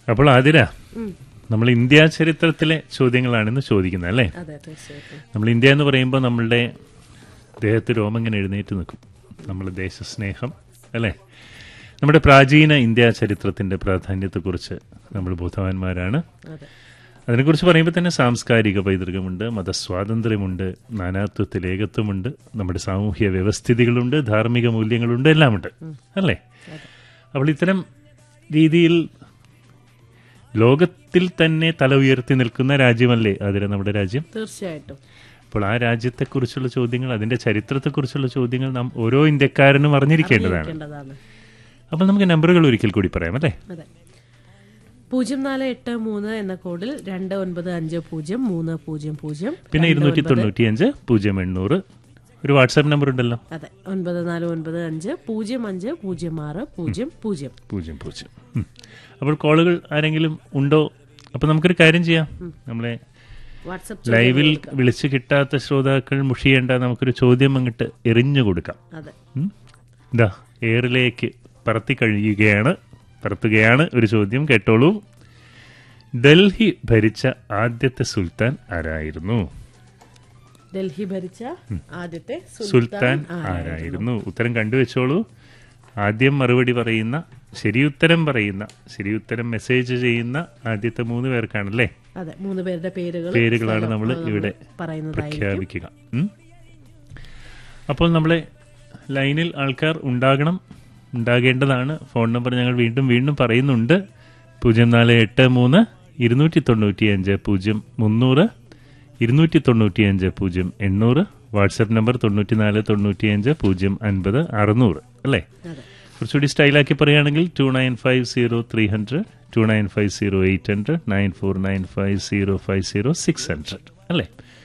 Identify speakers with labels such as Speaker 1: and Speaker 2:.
Speaker 1: അപ്പോൾ ആതിര
Speaker 2: ഉം.
Speaker 1: നമ്മൾ ഇന്ത്യ ചരിത്രത്തിലെ ചോദ്യങ്ങളാണ് ഇന്ന് ചോദിക്കുന്നത് അല്ലേ
Speaker 2: അതെ തീർച്ചയായിട്ടും
Speaker 1: നമ്മൾ ഇന്ത്യ എന്ന് പറയുമ്പോൾ നമ്മളുടെ ദേഹത്ത് രോമം ഇങ്ങനെ എഴുന്നേറ്റ് നിൽക്കും നമ്മൾ ദേശസ്നേഹം അല്ലേ നമ്മുടെ പ്രാചീന ഇന്ത്യ ചരിത്രത്തിന്റെ പ്രാധാന്യത്തെക്കുറിച്ച് നമ്മൾ ബോധവാന്മാരാണ്
Speaker 2: അതെ
Speaker 1: അതിനെക്കുറിച്ച് പറയുമ്പോൾ തന്നെ സാംസ്കാരിക പൈതൃകമുണ്ട് മതസ്വാതന്ത്ര്യമുണ്ട് നാനാത്വത്തിൽ ഏകത്വമുണ്ട് നമ്മുടെ സാമൂഹ്യ വ്യവസ്ഥിതികളുണ്ട് ധാർമ്മിക മൂല്യങ്ങളുണ്ട് എല്ലാമുണ്ട് അല്ലേ അപ്പോൾ ഇത്തരം രീതിയിൽ ലോകത്തിൽ തന്നെ തല ഉയർത്തി നിൽക്കുന്ന രാജ്യമല്ലേ അതിന് നമ്മുടെ രാജ്യം
Speaker 2: തീർച്ചയായിട്ടും
Speaker 1: അപ്പോൾ ആ രാജ്യത്തെക്കുറിച്ചുള്ള ചോദ്യങ്ങൾ അതിന്റെ ചരിത്രത്തെക്കുറിച്ചുള്ള ചോദ്യങ്ങൾ നാം ഓരോ ഇന്ത്യക്കാരനും അറിഞ്ഞിരിക്കേണ്ടതാണ്
Speaker 2: അറിഞ്ഞിരിക്കേണ്ടതാണ്
Speaker 1: അപ്പോൾ നമുക്ക് നമ്പറുകൾ ഒരിക്കൽ കൂടി പറയാം അല്ലേ
Speaker 2: അതെ പൂജ്യം നാല് എട്ട് മൂന്ന് എന്ന കോഡിൽ രണ്ട് ഒൻപത് അഞ്ച് പൂജ്യം മൂന്ന് പൂജ്യം പൂജ്യം
Speaker 1: പിന്നെ
Speaker 2: രണ്ട്
Speaker 1: ഇരുന്നൂറ്റി
Speaker 2: ഒൻപത്
Speaker 1: തൊണ്ണൂറ്റിയഞ്ച് പൂജ്യം എണ്ണൂറ് ഒരു വാട്സാപ്പ് നമ്പർ ഉണ്ടല്ലോ
Speaker 2: അതെ ഒൻപത് നാല് ഒൻപത് അഞ്ച് പൂജ്യം അഞ്ച് പൂജ്യം ആറ് പൂജ്യം പൂജ്യം
Speaker 1: പൂജ്യം പൂജ്യം ഉം. അപ്പോൾ കോളുകൾ ആരെങ്കിലും ഉണ്ടോ അപ്പോൾ നമുക്കൊരു കാര്യം ചെയ്യാം നമ്മളെ
Speaker 2: വാട്സപ്പ്
Speaker 1: ലൈവിൽ വിളിച്ചു കിട്ടാത്ത ശ്രോതാക്കൾ മുഷിയേണ്ട നമുക്കൊരു ചോദ്യം അങ്ങോട്ട് എറിഞ്ഞു കൊടുക്കാം
Speaker 2: അതെ
Speaker 1: ഉം. ഇതാ എയറിലേക്ക് പറത്തി കഴിയുകയാണ് പറത്തുകയാണ് ഒരു ചോദ്യം കേട്ടോളൂ ഡൽഹി ഭരിച്ച ആദ്യത്തെ സുൽത്താൻ ആരായിരുന്നു
Speaker 2: ഡൽഹി ഭരിച്ച ആദ്യത്തെ
Speaker 1: സുൽത്താൻ ആരായിരുന്നു ഉത്തരം കണ്ടുവെച്ചോളൂ ആദ്യം മറുപടി പറയുന്ന ശരിയുത്തരം പറയുന്ന ശരിയുത്തരം മെസ്സേജ് ചെയ്യുന്ന ആദ്യത്തെ മൂന്ന് പേർക്കാണല്ലേ
Speaker 2: അതെ മൂന്ന് പേരുടെ പേരുകൾ
Speaker 1: പേരുകളാണ്
Speaker 2: സ്ഥലം,
Speaker 1: നമ്മൾ
Speaker 2: അത്
Speaker 1: ഇവിടെ
Speaker 2: പറയുന്നതായിരിക്കും
Speaker 1: പ്രഖ്യാപിക്കുക ഉം. അപ്പോൾ നമ്മളെ ലൈനിൽ ആൾക്കാർ ഉണ്ടാകണം ഉണ്ടാകേണ്ടതാണ് ഫോൺ നമ്പർ ഞങ്ങൾ വീണ്ടും വീണ്ടും പറയുന്നുണ്ട് പൂജ്യം നാല് എട്ട് മൂന്ന് ഇരുന്നൂറ്റി തൊണ്ണൂറ്റി അഞ്ച് പൂജ്യം മുന്നൂറ് ഇരുന്നൂറ്റി തൊണ്ണൂറ്റി അഞ്ച് പൂജ്യം എണ്ണൂറ് വാട്സപ്പ് നമ്പർ തൊണ്ണൂറ്റി നാല് തൊണ്ണൂറ്റി അഞ്ച് പൂജ്യം അൻപത് അറുന്നൂറ് അല്ലേ
Speaker 2: അതെ
Speaker 1: കുറച്ചുകൂടി സ്റ്റൈലാക്കി പറയുകയാണെങ്കിൽ two nine five zero three hundred two nine five zero eight hundred nine four nine five zero five zero six hundred അല്ലേ